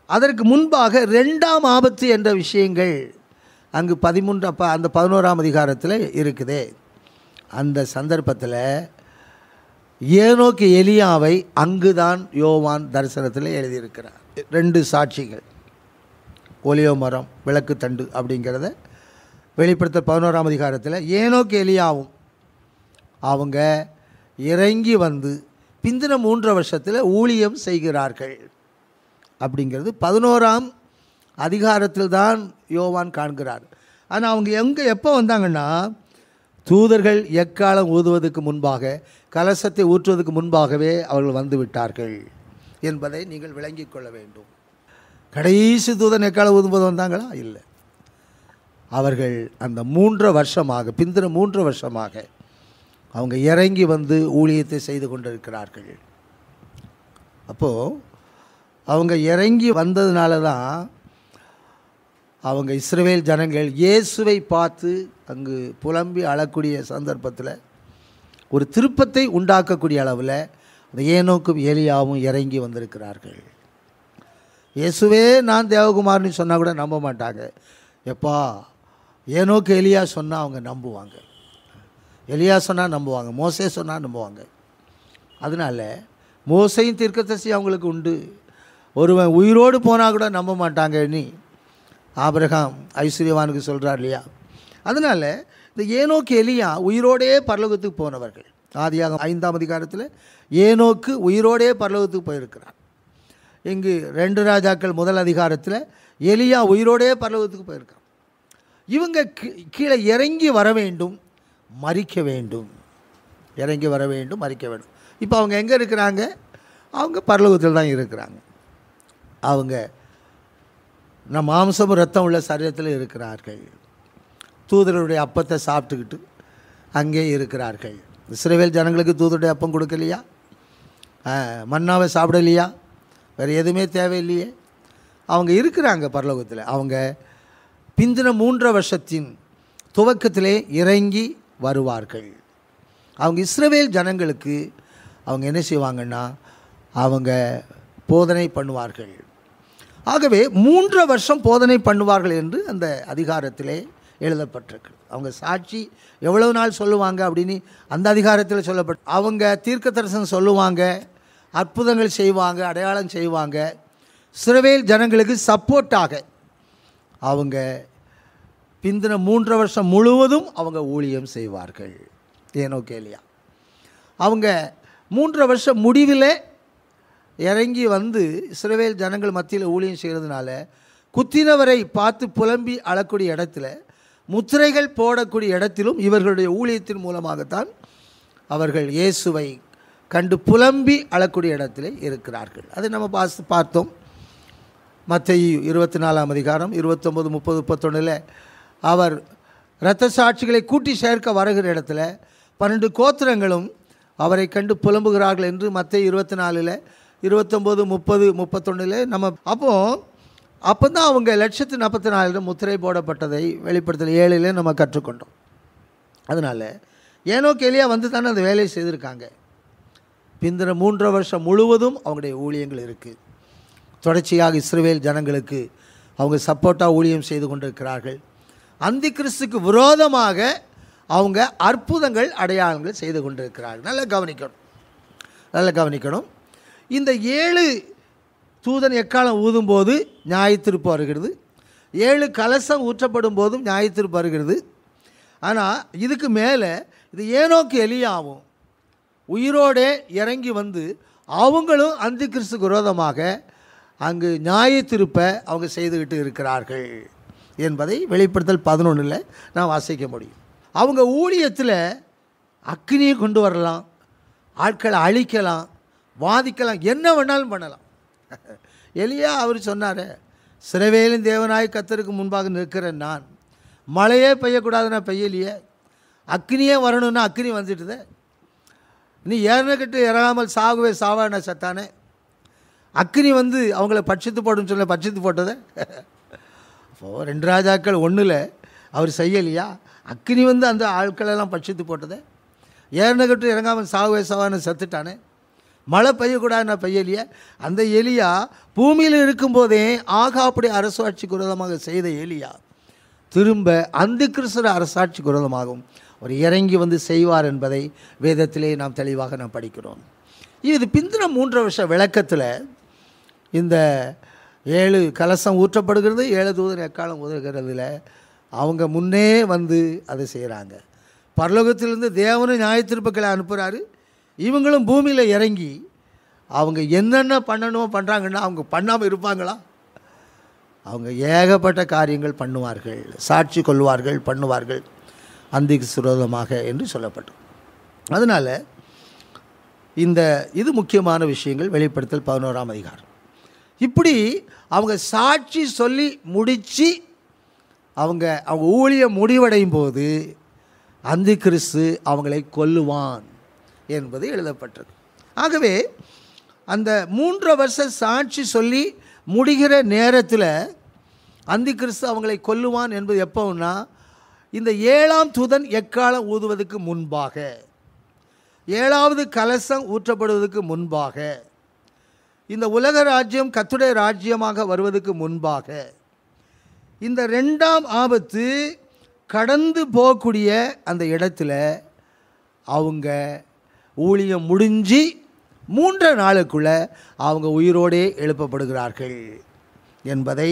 அதற்கு முன்பாக ரெண்டாம் ஆபத்து என்ற விஷயங்கள் அங்கு பதிமூன்று அப்போ அந்த பதினோராம் அதிகாரத்தில் இருக்குதே அந்த சந்தர்ப்பத்தில் ஏனோக்கு எலியாவை அங்குதான் யோவான் தரிசனத்தில் எழுதியிருக்கிறார் ரெண்டு சாட்சிகள் ஒலியோ மரம் விளக்கு தண்டு அப்படிங்கிறத வெளிப்படுத்த பதினோராம் அதிகாரத்தில் ஏனோக்கு எலியாவும் அவங்க இறங்கி வந்து பிந்தின மூன்று வருஷத்தில் ஊழியம் செய்கிறார்கள் அப்படிங்கிறது பதினோராம் அதிகாரத்தில் தான் யோவான் காண்கிறார் ஆனால் அவங்க எங்கே எப்போ வந்தாங்கன்னா தூதர்கள் எக்காலம் ஊதுவதற்கு முன்பாக கலசத்தை ஊற்றுவதற்கு முன்பாகவே அவர்கள் வந்து விட்டார்கள் என்பதை நீங்கள் விளங்கிக் கொள்ள வேண்டும் கடைசி தூதன் எக்காலம் ஊதும்போது வந்தாங்களா இல்லை அவர்கள் அந்த மூன்று வருஷமாக பிந்தின மூன்று வருஷமாக அவங்க இறங்கி வந்து ஊழியத்தை செய்து கொண்டிருக்கிறார்கள் அப்போது அவங்க இறங்கி வந்ததுனால தான் அவங்க இஸ்ரவேல் ஜனங்கள் இயேசுவை பார்த்து அங்கு புலம்பி அழக்கூடிய சந்தர்ப்பத்தில் ஒரு திருப்பத்தை உண்டாக்கக்கூடிய அளவில் அந்த ஏனோக்கும் ஏலியாவும் இறங்கி வந்திருக்கிறார்கள் இயேசுவே நான் தேவகுமார்னு சொன்னால் கூட நம்ப மாட்டாங்க எப்பா ஏனோக்கு எலியா சொன்னால் அவங்க நம்புவாங்க எலியா சொன்னால் நம்புவாங்க மோசே சொன்னால் நம்புவாங்க அதனால் மோசையும் தீர்க்கதரிசி அவங்களுக்கு உண்டு ஒருவன் உயிரோடு போனால் கூட நம்ப மாட்டாங்க நீ ஆபிரகாம் ஐஸ்வர்யவானுக்கு சொல்கிறார் இல்லையா அதனால் இந்த ஏனோக்கு எலியா உயிரோடே பரலோகத்துக்கு போனவர்கள் ஆதியாக ஐந்தாம் அதிகாரத்தில் ஏனோக்கு உயிரோடே பரலோகத்துக்கு போயிருக்கிறார் இங்கு ரெண்டு ராஜாக்கள் முதல் அதிகாரத்தில் எலியா உயிரோடே பரலோகத்துக்கு போயிருக்கான் இவங்க கீ- கீழே இறங்கி வர வேண்டும் மறிக்க வேண்டும் இறங்கி வர வேண்டும் மறிக்க வேண்டும் இப்போ அவங்க எங்கே இருக்கிறாங்க அவங்க பரலோகத்தில் தான் இருக்கிறாங்க அவங்க நம் மாம்சமும் ரத்தம் உள்ள சரீரத்தில் இருக்கிறார்கள் தூதருடைய அப்பத்தை சாப்பிட்டுக்கிட்டு அங்கே இருக்கிறார்கள் இஸ்ரவேல் ஜனங்களுக்கு தூதருடைய அப்பம் கொடுக்கலையா ஆ, மன்னாவை சாப்பிடலையா வேறு எதுவுமே தேவையில்லையே அவங்க இருக்கிறாங்க பரலோகத்தில் அவங்க பிந்தின மூன்று வருஷத்தின் துவக்கத்திலே இறங்கி வருவார்கள் அவங்க இஸ்ரவேல் ஜனங்களுக்கு அவங்க என்ன செய்வாங்கன்னா அவங்க போதனை பண்ணுவார்கள் ஆகவே மூன்று வருஷம் போதனை பண்ணுவார்கள் என்று அந்த அதிகாரத்திலே எழுதப்பட்டிருக்கு அவங்க சாட்சி எவ்வளவு நாள் சொல்லுவாங்க அப்படின்னு அந்த அதிகாரத்தில் சொல்லப்பட்டு அவங்க தீர்க்க தரிசனம் சொல்லுவாங்க அற்புதங்கள் செய்வாங்க அடையாளம் செய்வாங்க சிறுவேல் ஜனங்களுக்கு சப்போர்ட்டாக அவங்க பிந்தின மூன்று வருஷம் முழுவதும் அவங்க ஊழியம் செய்வார்கள் ஏனோ கேலியா அவங்க மூன்று வருஷம் முடிவில் இறங்கி வந்து இஸ்ரவேல் ஜனங்கள் மத்தியில் ஊழியம் செய்கிறதுனால குத்தினவரை பார்த்து புலம்பி அழக்கூடிய இடத்துல முத்திரைகள் போடக்கூடிய இடத்திலும் இவர்களுடைய ஊழியத்தின் மூலமாகத்தான் அவர்கள் இயேசுவை கண்டு புலம்பி அழக்கூடிய இடத்திலே இருக்கிறார்கள் அதை நம்ம பாஸ் பார்த்தோம் மத்தேயு இருபத்தி நாலாம் அதிகாரம் இருபத்தொம்பது முப்பது முப்பத்தொன்னில் அவர் இரத்த சாட்சிகளை கூட்டி சேர்க்க வருகிற இடத்துல பன்னெண்டு கோத்திரங்களும் அவரை கண்டு புலம்புகிறார்கள் என்று மத்திய இருபத்தி நாலில் இருபத்தொம்போது முப்பது முப்பத்தொன்னில் நம்ம அப்போது அப்போ தான் அவங்க லட்சத்து நாற்பத்தி நாலில் முத்திரை போடப்பட்டதை வெளிப்படுத்தல் ஏழில் நம்ம கற்றுக்கொண்டோம் அதனால் ஏனோ கேலியா வந்து தானே அந்த வேலையை செய்திருக்காங்க பிந்தின மூன்று வருஷம் முழுவதும் அவங்களுடைய ஊழியங்கள் இருக்குது தொடர்ச்சியாக இஸ்ரவேல் ஜனங்களுக்கு அவங்க சப்போர்ட்டாக ஊழியம் செய்து கொண்டிருக்கிறார்கள் அந்தி கிறிஸ்துக்கு விரோதமாக அவங்க அற்புதங்கள் அடையாளங்கள் செய்து கொண்டிருக்கிறார்கள் நல்லா கவனிக்கணும் நல்லா கவனிக்கணும் இந்த ஏழு தூதன் எக்காலம் ஊதும்போது நியாயத்திருப்பு வருகிறது ஏழு கலசம் ஊற்றப்படும் போதும் நியாயத்திருப்பு வருகிறது ஆனால் இதுக்கு மேலே இது ஏனோக்கு எலியாவும் உயிரோடே இறங்கி வந்து அவங்களும் அந்தி கிறிஸ்துக்கு விரோதமாக அங்கு நியாயத்திருப்பை அவங்க செய்துக்கிட்டு இருக்கிறார்கள் என்பதை வெளிப்படுத்தல் பதினொன்றில் நான் வாசிக்க முடியும் அவங்க ஊழியத்தில் அக்னியை கொண்டு வரலாம் ஆட்களை அழிக்கலாம் வாதிக்கலாம் என்ன வேணாலும் பண்ணலாம் எலியா அவர் சொன்னார் சிறவேலின் தேவனாய் கத்தருக்கு முன்பாக நிற்கிறேன் நான் மழையே பெய்யக்கூடாதுன்னா பெய்யலையே அக்னியே வரணும்னா அக்னி வந்துட்டுதே நீ ஏறனக்கிட்டு இறங்காமல் சாகவே சாவான சத்தானே அக்னி வந்து அவங்கள பட்சித்து போடுன்னு சொல்ல பட்சித்து போட்டதே அப்போது ரெண்டு ராஜாக்கள் ஒன்றில் அவர் செய்யலையா அக்னி வந்து அந்த ஆட்களெல்லாம் பட்சித்து போட்டதே ஏறனக்கிட்டு இறங்காமல் சாகவே சாவான்னு செத்துட்டானே மழை பெய்யக்கூடாதுன்னா பெய்யலையே அந்த எலியா பூமியில் இருக்கும்போதே ஆகாப்புடைய அரசாட்சிக்கு விரோதமாக செய்த எலியா திரும்ப அந்த கிறிஸ்துவ அரசாட்சிக்கு விரோதமாகவும் அவர் இறங்கி வந்து செய்வார் என்பதை வேதத்திலே நாம் தெளிவாக நாம் படிக்கிறோம் இது பிந்தின மூன்று வருஷ விளக்கத்தில் இந்த ஏழு கலசம் ஊற்றப்படுகிறது ஏழு தூதர் எக்காலம் உதவுகிறதுல அவங்க முன்னே வந்து அதை செய்கிறாங்க பரலோகத்திலிருந்து தேவனும் நியாயத்திருப்புக்களை அனுப்புகிறாரு இவங்களும் பூமியில் இறங்கி அவங்க என்னென்ன பண்ணணுமோ பண்ணுறாங்கன்னா அவங்க பண்ணாமல் இருப்பாங்களா அவங்க ஏகப்பட்ட காரியங்கள் பண்ணுவார்கள் சாட்சி கொள்வார்கள் பண்ணுவார்கள் அந்திக்கு சுரோதமாக என்று சொல்லப்பட்டது அதனால் இந்த இது முக்கியமான விஷயங்கள் வெளிப்படுத்தல் பதினோராம் அதிகாரம் இப்படி அவங்க சாட்சி சொல்லி முடித்து அவங்க அவங்க ஊழியம் முடிவடையும் போது அந்தி கிறிஸ்து அவங்களை கொல்லுவான் என்பது எழுதப்பட்டது ஆகவே அந்த மூன்று வருஷ சாட்சி சொல்லி முடிகிற நேரத்தில் அந்தி கிறிஸ்து அவங்களை கொல்லுவான் என்பது எப்போன்னா இந்த ஏழாம் தூதன் எக்காலம் ஊதுவதற்கு முன்பாக ஏழாவது கலசம் ஊற்றப்படுவதற்கு முன்பாக இந்த உலக ராஜ்யம் கத்துடைய ராஜ்யமாக வருவதற்கு முன்பாக இந்த ரெண்டாம் ஆபத்து கடந்து போகக்கூடிய அந்த இடத்துல அவங்க ஊழியம் முடிஞ்சு மூன்று நாளுக்குள்ள அவங்க உயிரோடே எழுப்பப்படுகிறார்கள் என்பதை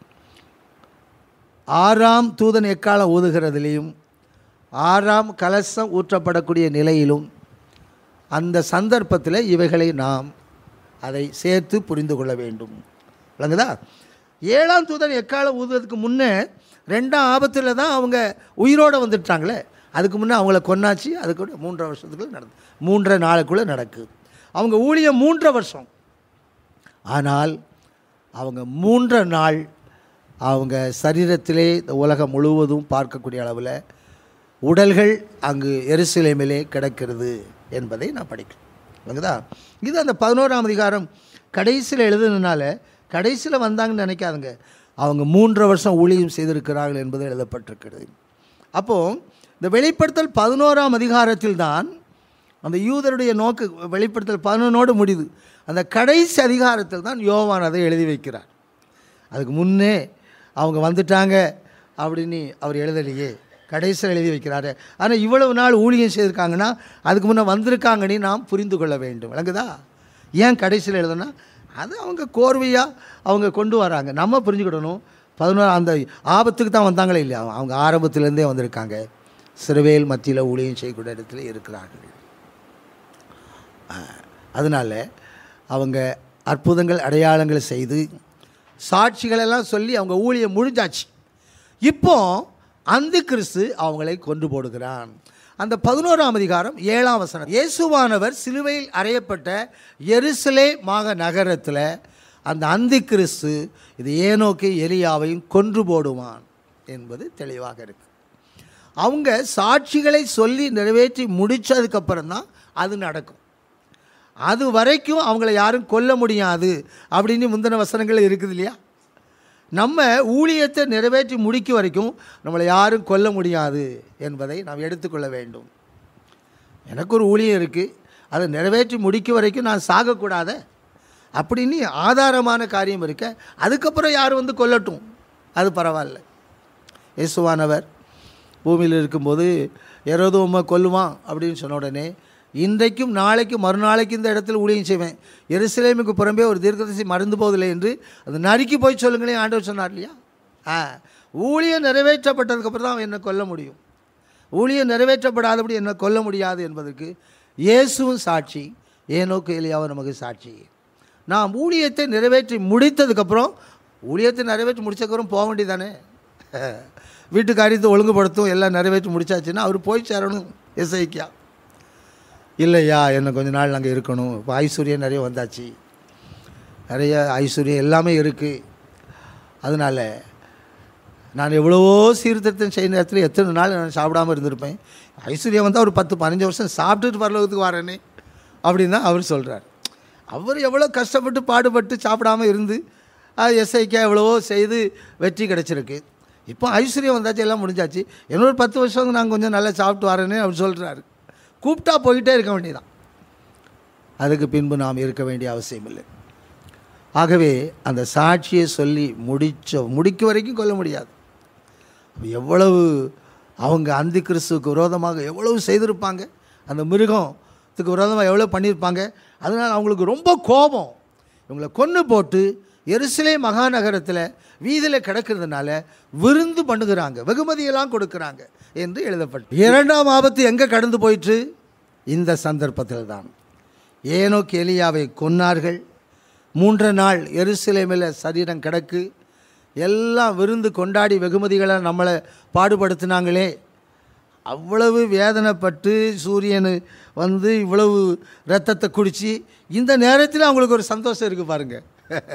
ஆறாம் தூதன் எக்காலம் ஊதுகிறதிலையும் ஆறாம் கலசம் ஊற்றப்படக்கூடிய நிலையிலும் அந்த சந்தர்ப்பத்தில் இவைகளை நாம் அதை சேர்த்து புரிந்து கொள்ள வேண்டும் விளங்குதா ஏழாம் தூதன் எக்காலம் ஊதுவதற்கு முன்னே ரெண்டாம் ஆபத்தில் தான் அவங்க உயிரோடு வந்துட்டாங்களே அதுக்கு முன்னே அவங்கள கொன்னாச்சு அது கூட மூன்றரை வருஷத்துக்குள்ள நடந்து மூன்றரை நாளுக்குள்ளே நடக்குது அவங்க ஊழியம் மூன்றரை வருஷம் ஆனால் அவங்க மூன்றரை நாள் அவங்க சரீரத்திலே இந்த உலகம் முழுவதும் பார்க்கக்கூடிய அளவில் உடல்கள் அங்கு எருசலேமிலே கிடக்கிறது என்பதை நான் படிக்கிறேன் விளங்குதா இது அந்த பதினோராம் அதிகாரம் கடைசியில் எழுதுனதுனால கடைசியில் வந்தாங்கன்னு நினைக்காதுங்க அவங்க மூன்றரை வருஷம் ஊழியம் செய்திருக்கிறார்கள் என்பது எழுதப்பட்டிருக்கிறது அப்போது இந்த வெளிப்படுத்தல் பதினோராம் அதிகாரத்தில் தான் அந்த யூதருடைய நோக்கு வெளிப்படுத்தல் பதினொன்னோடு முடியுது அந்த கடைசி அதிகாரத்தில் தான் யோவான் அதை எழுதி வைக்கிறார் அதுக்கு முன்னே அவங்க வந்துட்டாங்க அப்படின்னு அவர் எழுதலையே கடைசியில் எழுதி வைக்கிறாரு ஆனால் இவ்வளவு நாள் ஊழியம் செய்திருக்காங்கன்னா அதுக்கு முன்னே வந்திருக்காங்கன்னு நாம் புரிந்து கொள்ள வேண்டும் விளங்குதா ஏன் கடைசியில் எழுதுனா அது அவங்க கோர்வையாக அவங்க கொண்டு வராங்க நம்ம புரிஞ்சுக்கிடணும் பதினோரு அந்த ஆபத்துக்கு தான் வந்தாங்களே இல்லையா அவங்க ஆரம்பத்திலேருந்தே வந்திருக்காங்க சிறுவேல் மத்தியில் ஊழியம் செய்யக்கூடிய இடத்துல இருக்கிறார்கள் அதனால் அவங்க அற்புதங்கள் அடையாளங்கள் செய்து சாட்சிகளெல்லாம் சொல்லி அவங்க ஊழியம் முடிஞ்சாச்சு இப்போ அந்த கிறிஸ்து அவங்களை கொண்டு போடுகிறான் அந்த பதினோராம் அதிகாரம் ஏழாம் வசனம் இயேசுவானவர் சிலுவையில் அறையப்பட்ட எருசலே மாக நகரத்தில் அந்த அந்தி கிறிஸ்து இது ஏனோக்கி எலியாவையும் கொன்று போடுவான் என்பது தெளிவாக இருக்கு அவங்க சாட்சிகளை சொல்லி நிறைவேற்றி முடித்ததுக்கப்புறம் தான் அது நடக்கும் அது வரைக்கும் அவங்கள யாரும் கொல்ல முடியாது அப்படின்னு முந்தின வசனங்கள் இருக்குது இல்லையா நம்ம ஊழியத்தை நிறைவேற்றி முடிக்க வரைக்கும் நம்மளை யாரும் கொல்ல முடியாது என்பதை நாம் எடுத்துக்கொள்ள வேண்டும் எனக்கு ஒரு ஊழியம் இருக்குது அதை நிறைவேற்றி முடிக்க வரைக்கும் நான் சாகக்கூடாத அப்படின்னு ஆதாரமான காரியம் இருக்க அதுக்கப்புறம் யார் வந்து கொல்லட்டும் அது பரவாயில்ல இயேசுவானவர் பூமியில் இருக்கும்போது எரோதோ உம்மை கொல்லுவான் அப்படின்னு சொன்ன உடனே இன்றைக்கும் நாளைக்கும் மறுநாளைக்கு இந்த இடத்துல ஊழியம் செய்வேன் எருசலேமுக்கு புறம்பே ஒரு தீர்க்கதரிசி மறந்து போவதில்லை என்று அது நறுக்கி போய் சொல்லுங்களேன் ஆண்டவர் சொன்னார் இல்லையா ஆ ஊழியம் நிறைவேற்றப்பட்டதுக்கப்புறம் தான் அவன் என்னை கொல்ல முடியும் ஊழியம் நிறைவேற்றப்படாதபடி என்னை கொல்ல முடியாது என்பதற்கு இயேசுவும் சாட்சி ஏனோக்கு எலியாவும் நமக்கு சாட்சி நாம் ஊழியத்தை நிறைவேற்றி முடித்ததுக்கப்புறம் ஊழியத்தை நிறைவேற்றி முடிச்சதுக்கப்புறம் போக வேண்டியதானே வீட்டு காரியத்தை ஒழுங்குபடுத்தும் எல்லாம் நிறைவேற்றி முடிச்சாச்சுன்னா அவர் போய் சேரணும் எஸ்ஐக்கியா இல்லையா என்ன கொஞ்ச நாள் அங்கே இருக்கணும் இப்போ ஐஸ்வர்யம் நிறைய வந்தாச்சு நிறைய ஐஸ்வர்யம் எல்லாமே இருக்குது அதனால் நான் எவ்வளவோ சீர்திருத்தம் செய்ய நேரத்தில் எத்தனை நாள் நான் சாப்பிடாம இருந்திருப்பேன் ஐஸ்வர்யம் வந்தால் ஒரு பத்து பதினஞ்சு வருஷம் சாப்பிட்டுட்டு பரலோகத்துக்கு வரேனே அப்படின்னு தான் அவர் சொல்கிறார் அவர் எவ்வளோ கஷ்டப்பட்டு பாடுபட்டு சாப்பிடாம இருந்து எஸ்ஐக்கே எவ்வளவோ செய்து வெற்றி கிடச்சிருக்கு இப்போ ஐஸ்வர்யம் வந்தாச்சு எல்லாம் முடிஞ்சாச்சு இன்னொரு பத்து வருஷம் நான் கொஞ்சம் நல்லா சாப்பிட்டு வரேனே அவர் சொல்கிறாரு கூப்பிட்டா போயிட்டே இருக்க வேண்டியதான் அதுக்கு பின்பு நாம் இருக்க வேண்டிய அவசியம் இல்லை ஆகவே அந்த சாட்சியை சொல்லி முடிச்ச முடிக்க வரைக்கும் கொல்ல முடியாது எவ்வளவு அவங்க அந்தி கிறிஸ்துவுக்கு விரோதமாக எவ்வளவு செய்திருப்பாங்க அந்த மிருகத்துக்கு விரோதமாக எவ்வளோ பண்ணியிருப்பாங்க அதனால் அவங்களுக்கு ரொம்ப கோபம் இவங்களை கொன்று போட்டு எருசலே மகாநகரத்தில் வீதியில் கிடக்கிறதுனால விருந்து பண்ணுகிறாங்க வெகுமதியெல்லாம் கொடுக்குறாங்க என்று எழுதப்பட்டு இரண்டாம் ஆபத்து எங்கே கடந்து போயிற்று இந்த சந்தர்ப்பத்தில் தான் ஏனோக்கு எலியாவை கொன்னார்கள் மூன்று நாள் எருசலேமில் சரீரம் கிடக்கு எல்லாம் விருந்து கொண்டாடி வெகுமதிகளை நம்மளை பாடுபடுத்தினாங்களே அவ்வளவு வேதனைப்பட்டு சூரியன் வந்து இவ்வளவு ரத்தத்தை குடித்து இந்த நேரத்தில் அவங்களுக்கு ஒரு சந்தோஷம் இருக்குது பாருங்கள்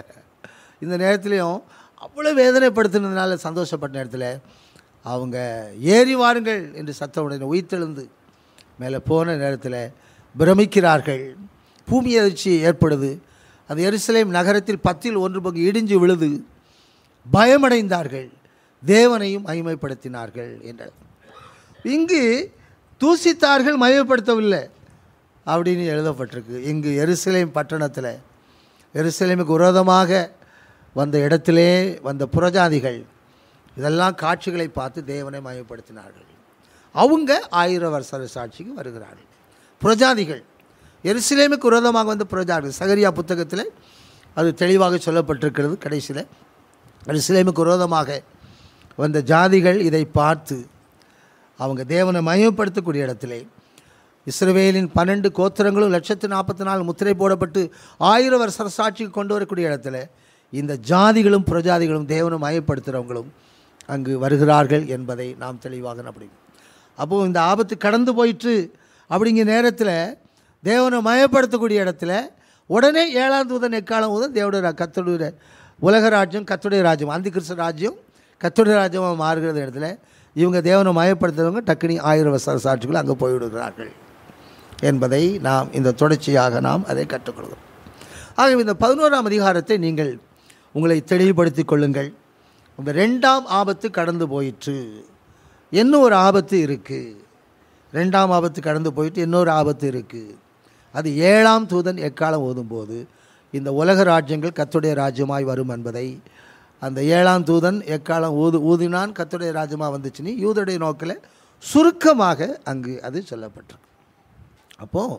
இந்த நேரத்துலையும் அவ்வளோ வேதனைப்படுத்தினதுனால சந்தோஷப்பட்ட நேரத்தில் அவங்க ஏறி வாருங்கள் என்று சத்த உடனே உயிர்த்தெழுந்து மேலே போன நேரத்தில் பிரமிக்கிறார்கள் பூமி அதிர்ச்சி ஏற்படுது அந்த எருசலேம் நகரத்தில் பத்தில் ஒன்று பங்கு இடிஞ்சு விழுது பயமடைந்தார்கள் தேவனையும் மகிமைப்படுத்தினார்கள் என்ற இங்கு தூசித்தார்கள் மகிமைப்படுத்தவில்லை அப்படின்னு எழுதப்பட்டிருக்கு இங்கு எருசலேம் பட்டணத்தில் எருசலேமுக்கு விரோதமாக வந்த இடத்திலே வந்த புறஜாதிகள் இதெல்லாம் காட்சிகளை பார்த்து தேவனை மயப்படுத்தினார்கள் அவங்க ஆயிரம் வருஷ சாட்சிக்கு வருகிறார்கள் புரஜாதிகள் எருசலேமுக்கு விரோதமாக வந்த புரஜாதிகள் சகரியா புத்தகத்தில் அது தெளிவாக சொல்லப்பட்டிருக்கிறது கடைசியில் எருசலேமுக்கு விரோதமாக வந்த ஜாதிகள் இதை பார்த்து அவங்க தேவனை மயப்படுத்தக்கூடிய இடத்திலே இஸ்ரவேலின் பன்னெண்டு கோத்திரங்களும் லட்சத்து நாற்பத்தி நாலு முத்திரை போடப்பட்டு ஆயிரம் வருஷ சாட்சிக்கு கொண்டு வரக்கூடிய இடத்துல இந்த ஜாதிகளும் புறஜாதிகளும் தேவனை மயப்படுத்துகிறவங்களும் அங்கு வருகிறார்கள் என்பதை நாம் தெளிவாக அப்படி அப்போது இந்த ஆபத்து கடந்து போயிற்று அப்படிங்கிற நேரத்தில் தேவனை மயப்படுத்தக்கூடிய இடத்துல உடனே ஏழாம் தூதன் எக்காலம் ஊதன் தேவடைய கத்தோடைய உலக ராஜ்யம் கத்துடைய ராஜ்யம் அந்தி கிறிஸ்து ராஜ்யம் கத்துடைய ராஜ்யமாக மாறுகிறது இடத்துல இவங்க தேவனை மயப்படுத்துறவங்க டக்குனி ஆயிரம் வருஷ சாட்சிகள் அங்கே போய்விடுகிறார்கள் என்பதை நாம் இந்த தொடர்ச்சியாக நாம் அதை கற்றுக்கொள்கிறோம் ஆகவே இந்த பதினோராம் அதிகாரத்தை நீங்கள் உங்களை தெளிவுபடுத்திக் கொள்ளுங்கள் இந்த ரெண்டாம் ஆபத்து கடந்து போயிற்று இன்னும் ஒரு ஆபத்து இருக்குது ரெண்டாம் ஆபத்து கடந்து போயிட்டு இன்னொரு ஆபத்து இருக்குது அது ஏழாம் தூதன் எக்காலம் ஓதும்போது இந்த உலக ராஜ்யங்கள் கத்துடைய ராஜ்யமாய் வரும் என்பதை அந்த ஏழாம் தூதன் எக்காலம் ஊது ஊதினான் கத்துடைய ராஜ்யமாக வந்துச்சுன்னு யூதருடைய நோக்கில் சுருக்கமாக அங்கு அது சொல்லப்பட்டிருக்கு அப்போது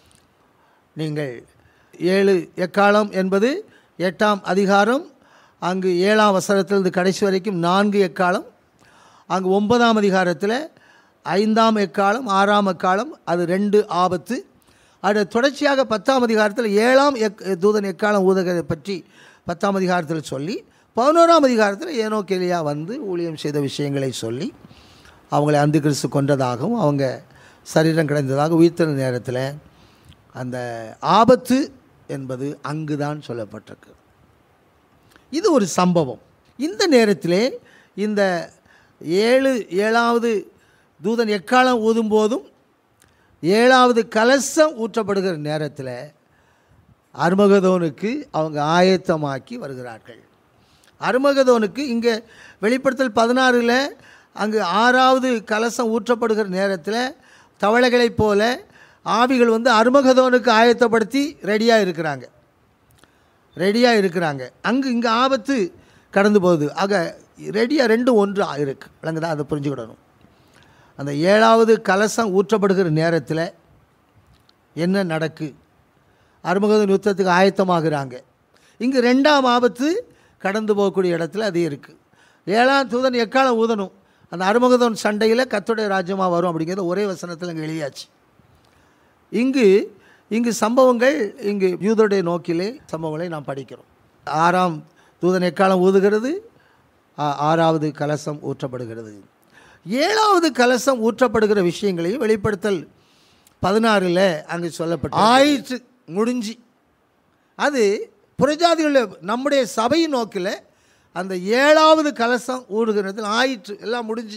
நீங்கள் ஏழு எக்காலம் என்பது எட்டாம் அதிகாரம் அங்கு ஏழாம் வசனத்திலிருந்து கடைசி வரைக்கும் நான்கு எக்காலம் அங்கு ஒன்பதாம் அதிகாரத்தில் ஐந்தாம் எக்காலம் ஆறாம் எக்காலம் அது ரெண்டு ஆபத்து அது தொடர்ச்சியாக பத்தாம் அதிகாரத்தில் ஏழாம் எக் தூதன் எக்காலம் ஊதகத்தை பற்றி பத்தாம் அதிகாரத்தில் சொல்லி பதினோராம் அதிகாரத்தில் ஏனோ கேலியா வந்து ஊழியம் செய்த விஷயங்களை சொல்லி அவங்களை அந்து கிறிஸ்து கொன்றதாகவும் அவங்க சரீரம் கிடைந்ததாக உயிர்த்தெழுந்த நேரத்தில் அந்த ஆபத்து என்பது அங்கு தான் சொல்லப்பட்டிருக்கு இது ஒரு சம்பவம் இந்த நேரத்திலே இந்த ஏழு ஏழாவது தூதன் எக்காலம் ஊதும்போதும் ஏழாவது கலசம் ஊற்றப்படுகிற நேரத்தில் அருமகதோனுக்கு அவங்க ஆயத்தமாக்கி வருகிறார்கள் அருமகதோனுக்கு இங்கே வெளிப்படுத்தல் பதினாறில் அங்கு ஆறாவது கலசம் ஊற்றப்படுகிற நேரத்தில் தவளைகளைப் போல ஆவிகள் வந்து அருமகதோனுக்கு ஆயத்தப்படுத்தி ரெடியாக இருக்கிறாங்க ரெடியாக இருக்கிறாங்க அங்கு இங்கே ஆபத்து கடந்து போகுது ஆக ரெடியாக ரெண்டும் ஒன்று இருக்கு விளங்குதா அதை புரிஞ்சுக்கிடணும் அந்த ஏழாவது கலசம் ஊற்றப்படுகிற நேரத்தில் என்ன நடக்கு அருமகதன் யுத்தத்துக்கு ஆயத்தமாகிறாங்க இங்கு ரெண்டாம் ஆபத்து கடந்து போகக்கூடிய இடத்துல அது இருக்குது ஏழாம் தூதன் எக்காலம் ஊதணும் அந்த அருமகதன் சண்டையில் கத்துடைய ராஜ்யமாக வரும் அப்படிங்கிறது ஒரே வசனத்தில் இங்கே எழுதியாச்சு இங்கு இங்கு சம்பவங்கள் இங்கு யூதருடைய நோக்கிலே சம்பவங்களை நாம் படிக்கிறோம் ஆறாம் தூதன் எக்காலம் ஊதுகிறது ஆ- ஆறாவது கலசம் ஊற்றப்படுகிறது ஏழாவது கலசம் ஊற்றப்படுகிற விஷயங்களையும் வெளிப்படுத்தல் பதினாறில் அங்கு சொல்லப்பட்ட ஆயிற்று முடிஞ்சு அது புறஜாதிகளில் நம்முடைய சபை நோக்கில் அந்த ஏழாவது கலசம் ஊடுகிறதில் ஆயிற்று எல்லாம் முடிஞ்சு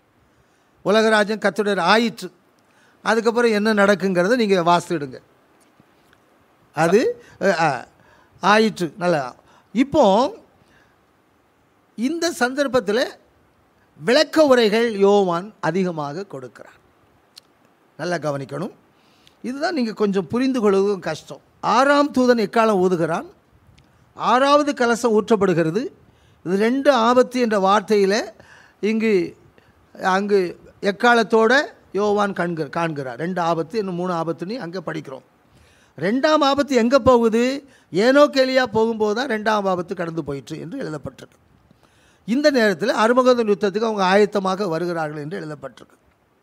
உலகராஜன் கத்துடர் ஆயிற்று அதுக்கப்புறம் என்ன நடக்குங்கிறத நீங்கள் வாசிடுங்க அது அஹ், அஹ், ஆயிற்று நல்லா இப்போ இந்த சந்தர்ப்பத்தில் விளக்க உரைகள் யோவான் அதிகமாக கொடுக்கிறார் நல்லா கவனிக்கணும் இதுதான் நீங்கள் கொஞ்சம் புரிந்து கொள்வதும் கஷ்டம் ஆறாம் தூதன் எக்காலம் ஊதுகிறான் ஆறாவது கலசம் ஊற்றப்படுகிறது இது ரெண்டு ஆபத்து என்ற வார்த்தையில் இங்கு அங்கு எக்காலத்தோட யோவான் காண்க காண்கிறார் ரெண்டு ஆபத்து இன்னும் மூணு ஆபத்துன்னு அங்கே படிக்கிறோம் ரெண்டாம் ஆபத்து எங்கே போகுது ஏனோ கேலியா போகும்போது தான் ரெண்டாம் ஆபத்து கடந்து போயிற்று என்று எழுதப்பட்டிருக்கு இந்த நேரத்தில் அருமகதன் யுத்தத்துக்கு அவங்க ஆயத்தமாக வருகிறார்கள் என்று எழுதப்பட்டிருக்கு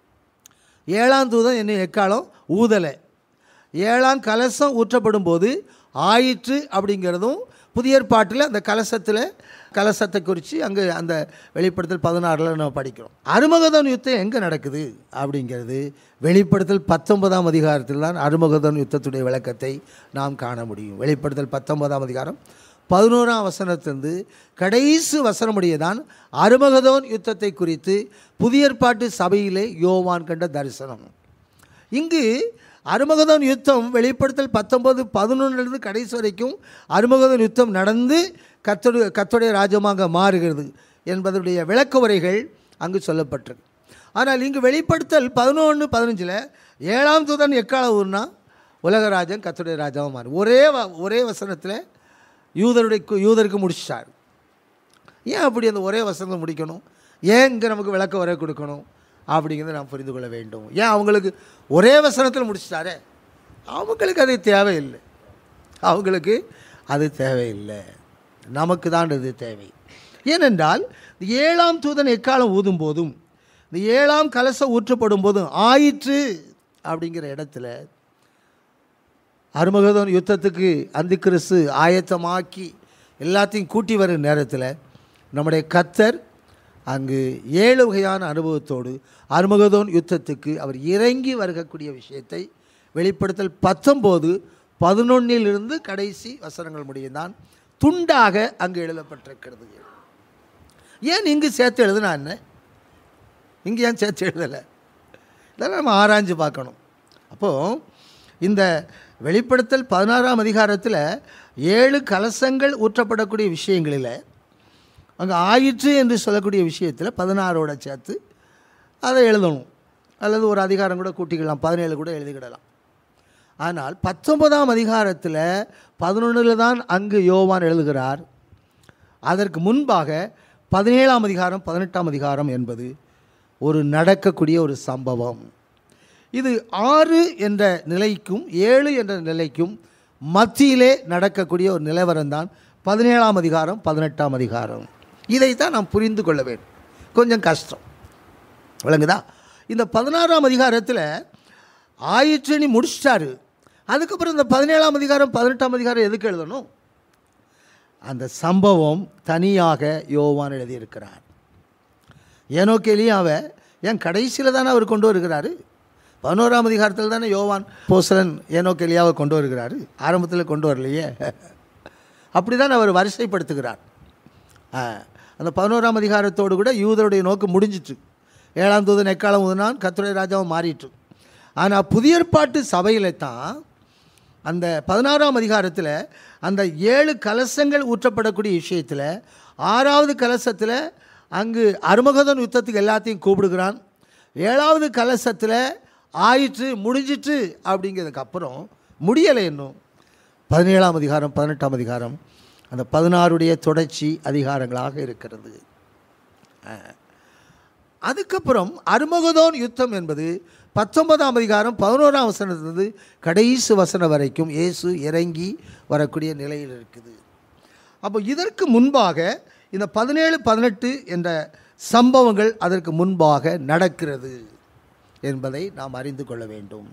ஏழாம் தூதன் என்ன எக்காலம் ஊதலை ஏழாம் கலசம் ஊற்றப்படும் போது ஆயிற்று அப்படிங்கிறதும் புதிய ஏற்பாட்டில் அந்த கலசத்தில் கலசத்தை குறித்து அங்கே அந்த வெளிப்படுத்தல் பதினாறில் நம்ம படிக்கிறோம் அருமகதன் யுத்தம் எங்கே நடக்குது அப்படிங்கிறது வெளிப்படுத்தல் பத்தொன்பதாம் அதிகாரத்தில் தான் அருமகதன் யுத்தத்துடைய விளக்கத்தை நாம் காண முடியும் வெளிப்படுத்தல் பத்தொன்பதாம் அதிகாரம் பதினோராம் வசனத்திலிருந்து கடைசி வசனமுடைய தான் அருமகதோன் யுத்தத்தை குறித்து புதிய ஏற்பாட்டு சபையிலே யோவான் கண்ட தரிசனம் இங்கு அருமகதோன் யுத்தம் வெளிப்படுத்தல் பத்தொன்பது பதினொன்றிலிருந்து கடைசி வரைக்கும் அருமகதோன் யுத்தம் நடந்து கத்தோடு கத்தோடைய ராஜ்யமாக மாறுகிறது என்பதனுடைய விளக்க உரைகள் அங்கு சொல்லப்பட்டிருக்கு ஆனால் இங்கு வெளிப்படுத்தல் பதினொன்று பதினஞ்சில் ஏழாம் தூதன் எக்கால ஊர்னா உலகராஜன் கத்தோடைய ராஜாவாக மாறு ஒரே வ ஒரே வசனத்தில் யூதருடைய யூதருக்கு முடிச்சிட்டார் ஏன் அப்படி அந்த ஒரே வசனத்தை முடிக்கணும் ஏன் இங்கே நமக்கு விளக்க உரை கொடுக்கணும் அப்படிங்கிறத நாம் புரிந்து கொள்ள வேண்டும் ஏன் அவங்களுக்கு ஒரே வசனத்தில் முடிச்சிட்டாரே அவங்களுக்கு அது தேவையில்லை அவங்களுக்கு அது தேவையில்லை நமக்கு தான் இது தேவை ஏனென்றால் இந்த ஏழாம் தூதன் எக்காலம் ஊதும் போதும் இந்த ஏழாம் கலசம் ஊற்றப்படும் போதும் ஆயிற்று அப்படிங்கிற இடத்துல அருமகதோன் யுத்தத்துக்கு அந்த கிறிஸ்து ஆயத்தமாக்கி எல்லாத்தையும் கூட்டி வரும் நேரத்தில் நம்முடைய கத்தர் அங்கு ஏழு வகையான அனுபவத்தோடு அருமகதோன் யுத்தத்துக்கு அவர் இறங்கி வருகக்கூடிய விஷயத்தை வெளிப்படுத்தல் பத்தொம்போது பதினொன்னிலிருந்து கடைசி வசனங்கள் முடியும்தான் துண்டாக அங்கு எழுதப்பட்டிருக்கிறது ஏன் இங்கு சேர்த்து எழுதுனா என்ன இங்கே ஏன் சேர்த்து எழுதலை இதெல்லாம் நம்ம ஆராய்ஞ்சு பார்க்கணும் அப்போது இந்த வெளிப்படுத்தல் பதினாறாம் அதிகாரத்தில் ஏழு கலசங்கள் ஊற்றப்படக்கூடிய விஷயங்களில் அங்கே ஆயிற்று என்று சொல்லக்கூடிய விஷயத்தில் பதினாறோட சேர்த்து அதை எழுதணும் அல்லது ஒரு அதிகாரம் கூட கூட்டிக்கலாம் பதினேழு கூட எழுதிக்கிடலாம் ஆனால் பத்தொன்பதாம் அதிகாரத்தில் பதினொன்றில் தான் அங்கு யோவான் எழுதுகிறார் அதற்கு முன்பாக பதினேழாம் அதிகாரம் பதினெட்டாம் அதிகாரம் என்பது ஒரு நடக்கக்கூடிய ஒரு சம்பவம் இது ஆறு என்ற நிலைக்கும் ஏழு என்ற நிலைக்கும் மத்தியிலே நடக்கக்கூடிய ஒரு நிலவரம் தான் பதினேழாம் அதிகாரம் பதினெட்டாம் அதிகாரம் இதைத்தான் நாம் புரிந்து கொள்ள வேண்டும் கொஞ்சம் கஷ்டம் விளங்குதா இந்த பதினாறாம் அதிகாரத்தில் ஆயிற்றுனி முடிச்சிட்டாரு அதுக்கப்புறம் இந்த பதினேழாம் அதிகாரம் பதினெட்டாம் அதிகாரம் எதுக்கு எழுதணும் அந்த சம்பவம் தனியாக யோவான் எழுதியிருக்கிறார் ஏனோக்கேலியாவை ஏன் கடைசியில் தானே அவர் கொண்டு வருகிறாரு பதினோராம் அதிகாரத்தில் தானே யோவான் போசலன் ஏனோக்கேலியாவை கொண்டு வருகிறாரு ஆரம்பத்தில் கொண்டு வரலையே அப்படி தான் அவர் வரிசைப்படுத்துகிறார் ஆ, அந்த பதினோராம் அதிகாரத்தோடு கூட யூதருடைய நோக்கு முடிஞ்சிட்டு ஏழாம் தூதன் எக்காலம் ஊதினான் கத்துரை ராஜாவும் மாறிட்டு ஆனால் புதிய ஏற்பாட்டு சபையில் தான் அந்த பதினாறாம் அதிகாரத்தில் அந்த ஏழு கலசங்கள் ஊற்றப்படக்கூடிய விஷயத்தில் ஆறாவது கலசத்தில் அங்கு அருமகதன் யுத்தத்துக்கு எல்லாத்தையும் கூப்பிடுகிறான் ஏழாவது கலசத்தில் ஆயிற்று முடிஞ்சிட்டு அப்படிங்கிறதுக்கு அப்புறம் முடியலை இன்னும் பதினேழாம் அதிகாரம் பதினெட்டாம் அதிகாரம் அந்த பதினாறுடைய தொடர்ச்சி அதிகாரங்களாக இருக்கிறது அஹ். அதுக்கப்புறம் அருமகதோன் யுத்தம் என்பது பத்தொன்பதாம் அதிகாரம் பதினோராம் வசனத்திலிருந்து கடைசி வசனம் வரைக்கும் இயேசு இறங்கி வரக்கூடிய நிலையில் இருக்குது அப்போ இதற்கு முன்பாக இந்த பதினேழு பதினெட்டு என்ற சம்பவங்கள் அதற்கு முன்பாக நடக்கிறது என்பதை நாம் அறிந்து கொள்ள வேண்டும்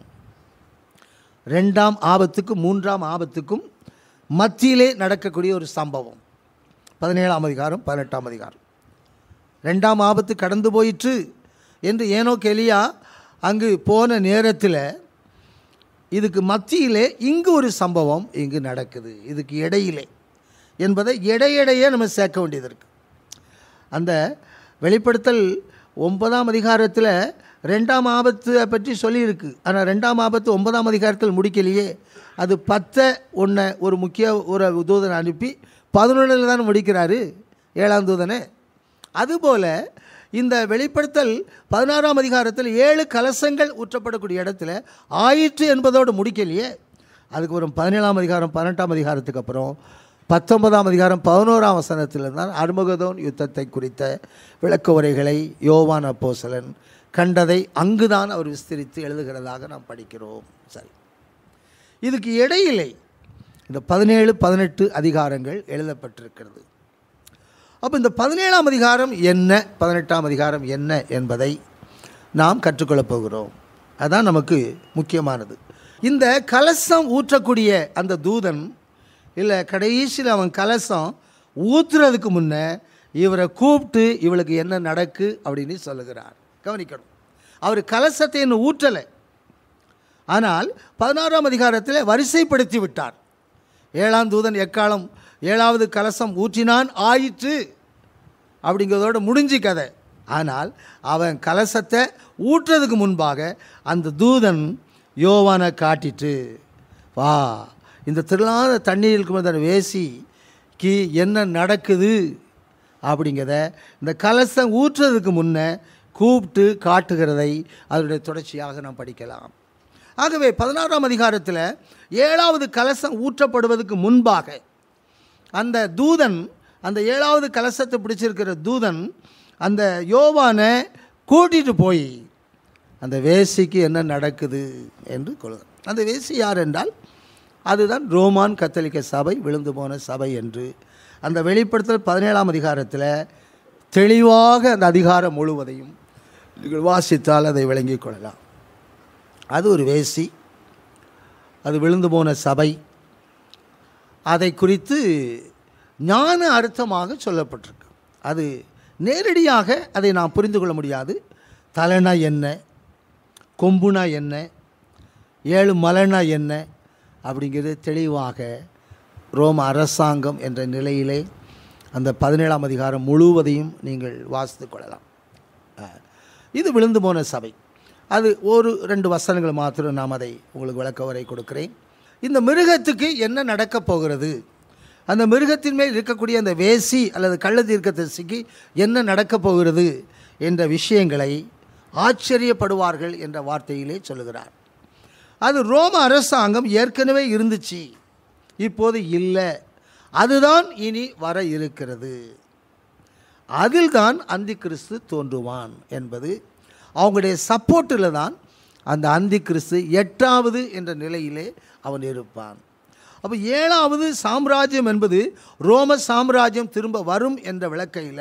ரெண்டாம் ஆபத்துக்கும் மூன்றாம் ஆபத்துக்கும் மத்தியிலே நடக்கக்கூடிய ஒரு சம்பவம் பதினேழாம் அதிகாரம் பதினெட்டாம் அதிகாரம் ரெண்டாம் ஆபத்து கடந்து போயிற்று என்று ஏனோ கெலியா அங்கு போன நேரத்தில் இதுக்கு மத்தியிலே இங்கு ஒரு சம்பவம் இங்கு நடக்குது இதுக்கு இடையிலே என்பதை இடையிடையே நம்ம சேர்க்க வேண்டியது இருக்குது அந்த வெளிப்படுத்தல் ஒன்பதாம் அதிகாரத்தில் ரெண்டாம் ஆபத்தை பற்றி சொல்லியிருக்கு ஆனால் ரெண்டாம் ஆபத்து ஒன்பதாம் அதிகாரத்தில் முடிக்கலையே அது பத்தை ஒன்றை ஒரு முக்கிய ஒரு தூதனை அனுப்பி பதினொன்றில் தான் முடிக்கிறாரு ஏழாம் தூதனை அதுபோல் இந்த வெளிப்படுத்தல் பதினாறாம் அதிகாரத்தில் ஏழு கலசங்கள் ஊற்றப்படக்கூடிய இடத்துல ஆயிற்று என்பதோடு முடிக்கலையே அதுக்கு அப்புறம் பதினேழாம் அதிகாரம் பதினெட்டாம் அதிகாரத்துக்கு அப்புறம் பத்தொன்பதாம் அதிகாரம் பதினோராம் வசனத்தில் தான் அருமகதோன் யுத்தத்தை குறித்த விளக்க உரைகளை யோவான் அப்போசலன் கண்டதை அங்குதான் அவர் விஸ்தரித்து எழுதுகிறதாக நாம் படிக்கிறோம் சரி இதுக்கு இடையிலே இந்த பதினேழு பதினெட்டு அதிகாரங்கள் எழுதப்பட்டிருக்கிறது அப்போ இந்த பதினேழாம் அதிகாரம் என்ன பதினெட்டாம் அதிகாரம் என்ன என்பதை நாம் கற்றுக்கொள்ளப் போகிறோம் அதான் நமக்கு முக்கியமானது இந்த கலசம் ஊற்றக்கூடிய அந்த தூதன் இல்லை கடைசியில் அவன் கலசம் ஊற்றுறதுக்கு முன்னே இவரை கூப்பிட்டு இவளுக்கு என்ன நடக்கு அப்படின்னு சொல்லுகிறார் கவனிக்கணும் அவர் கலசத்தை இன்னும் ஊற்றலை ஆனால் பதினாறாம் அதிகாரத்தில் வரிசைப்படுத்தி விட்டார் ஏழாம் தூதன் எக்காலம் ஏழாவது கலசம் ஊற்றினான் ஆயிற்று அப்படிங்கிறதோட முடிஞ்சு கதை ஆனால் அவன் கலசத்தை ஊற்றுறதுக்கு முன்பாக அந்த தூதன் யோவானை காட்டிட்டு வா இந்த திருளாத தண்ணீரில் இருக்கும் வேசிக்கு என்ன நடக்குது அப்படிங்கிறத இந்த கலசம் ஊற்றுறதுக்கு முன்னே கூப்பிட்டு காட்டுகிறதை அதனுடைய தொடர்ச்சியாக நாம் படிக்கலாம் ஆகவே பதினாறாம் அதிகாரத்தில் ஏழாவது கலசம் ஊற்றப்படுவதற்கு முன்பாக அந்த தூதன் அந்த ஏழாவது கலசத்தை பிடிச்சிருக்கிற தூதன் அந்த யோவானை கூட்டிகிட்டு போய் அந்த வேசிக்கு என்ன நடக்குது என்று கொள்ளுங்க அந்த வேசி யார் என்றால் அதுதான் ரோமான் கத்தோலிக்க சபை விழுந்து போன சபை என்று அந்த வெளிப்படுத்தல் பதினேழாம் அதிகாரத்தில் தெளிவாக அந்த அதிகாரம் முழுவதையும் நீங்கள் வாசித்தால் அதை விளங்கிக் கொள்ளலாம் அது ஒரு வேசி அது விழுந்து போன சபை அதை குறித்து ஞான அர்த்தமாக சொல்லப்பட்டிருக்கு அது நேரடியாக அதை நாம் புரிந்து கொள்ள முடியாது தலைனா என்ன கொம்புனா என்ன ஏழு மலைனா என்ன அப்படிங்கிறது தெளிவாக ரோம அரசாங்கம் என்ற நிலையிலே அந்த பதினேழாம் அதிகாரம் முழுவதையும் நீங்கள் வாசித்து கொள்ளலாம் அஹ், இது விழுந்து போன சபை அது ஒரு ரெண்டு வசனங்கள் மாத்திரம் நாம் அதை உங்களுக்கு விளக்க வரை கொடுக்கிறேன் இந்த மிருகத்துக்கு என்ன நடக்கப் போகிறது அந்த மிருகத்தின் மேல் இருக்கக்கூடிய அந்த வேசி அல்லது கள்ள தீர்க்கதரிசிக்கு என்ன நடக்கப் போகிறது என்ற விஷயங்களை ஆச்சரியப்படுவார்கள் என்ற வார்த்தையிலே சொல்லுகிறார் அது ரோம அரசாங்கம் ஏற்கனவே இருந்துச்சு இப்போது இல்லை அதுதான் இனி வர இருக்கிறது அதில்தான் அந்தி கிறிஸ்து தோன்றுவான் என்பது அவங்களுடைய சப்போர்ட்டில் தான் அந்த அந்தி கிறிஸ்து எட்டாவது என்ற நிலையிலே அவன் இருப்பான் அப்போ ஏழாவது சாம்ராஜ்யம் என்பது ரோம சாம்ராஜ்யம் திரும்ப வரும் என்ற விளக்கையில்